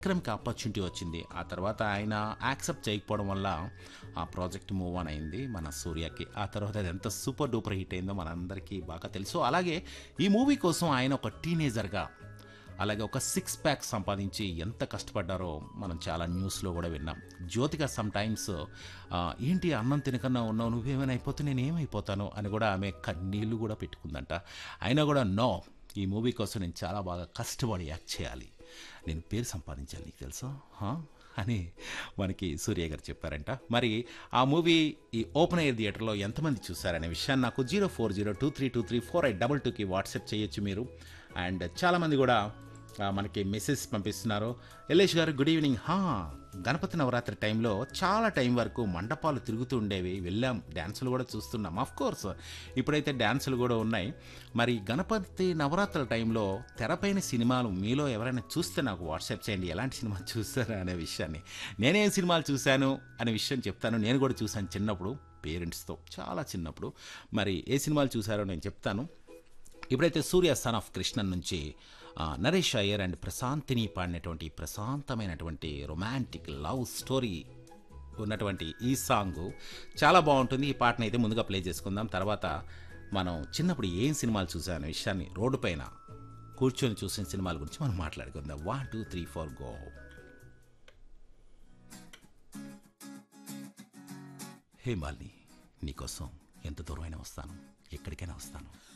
విక్రమ్కి opportunity వచ్చింది ఆ తర్వాత ఆయన యాక్సెప్ట్ చేయకపోవడం వల్ల ఆ ప్రాజెక్ట్ మూవ్ ఆన్ అయింది మన సూర్యకి ఆ తర్వాత అది ఎంత సూపర్ డూపర్ హిట్ అయిందో మనందరికీ బాగా తెలుసు అలాగే ఈ మూవీ కోసం ఆయన ఒక టీనేజర్గా అలాగే ఒక సిక్స్ ప్యాక్ సంపాదించి ఎంత కష్టపడ్డారో మనం చాలా న్యూస్లో కూడా విన్నాం జ్యోతిక సమ్ టైమ్స్ ఏంటి అన్నం తినకన్నా ఉన్నావు నువ్వేమైనా అయిపోతే నేను ఏమైపోతాను అని కూడా ఆమె కన్నీళ్ళు కూడా పెట్టుకుందంట అయినా కూడా నో ఈ మూవీ కోసం నేను చాలా బాగా కష్టపడి యాక్ట్ చేయాలి నేను పేరు సంపాదించాలి నీకు తెలుసా హా? అని మనకి సూర్య గారు చెప్పారంట మరి ఆ మూవీ ఈ ఓపెన్ ఎయిర్ థియేటర్లో ఎంతమంది చూశారనే విషయాన్ని నాకు zero four zero two three two three four eight double టూకి వాట్సాప్ చేయొచ్చు మీరు అండ్ చాలామంది కూడా ఆ, మనకి మెసేజ్ పంపిస్తున్నారు యలేష్ గారు గుడ్ ఈవినింగ్ హా గణపతి నవరాత్రి టైంలో చాలా టైం వరకు మండపాలు తిరుగుతూ ఉండేవి వెళ్ళాం డ్యాన్సులు కూడా చూస్తున్నాం ఆఫ్ కోర్స్ ఇప్పుడైతే డ్యాన్సులు కూడా ఉన్నాయి మరి గణపతి నవరాత్రుల టైంలో తెరపైన సినిమాలు మీలో ఎవరైనా చూస్తే నాకు వాట్సాప్ చేయండి ఎలాంటి సినిమా చూస్తారా అనే విషయాన్ని నేనేం సినిమాలు చూశాను అనే విషయం చెప్తాను నేను కూడా చూశాను చిన్నప్పుడు పేరెంట్స్తో చాలా చిన్నప్పుడు మరి ఏ సినిమాలు చూశారో నేను చెప్తాను ఇప్పుడైతే సూర్య సన్ ఆఫ్ కృష్ణన్ నుంచి ఆ, నరేష్ అయ్యర్ అండ్ ప్రశాంతిని పాడినటువంటి ప్రశాంతమైనటువంటి రొమాంటిక్ లవ్ స్టోరీ ఉన్నటువంటి ఈ సాంగ్ చాలా బాగుంటుంది ఈ పాటను అయితే ముందుగా ప్లే చేసుకుందాం తర్వాత మనం చిన్నప్పుడు ఏం సినిమాలు చూసామనే విషయాన్ని రోడ్డు పైన కూర్చొని చూసిన సినిమాల గురించి మనం మాట్లాడుకుందాం one two three four go hey Malini నీకోసం ఎంత దూరమైనా వస్తాను ఎక్కడికైనా వస్తాను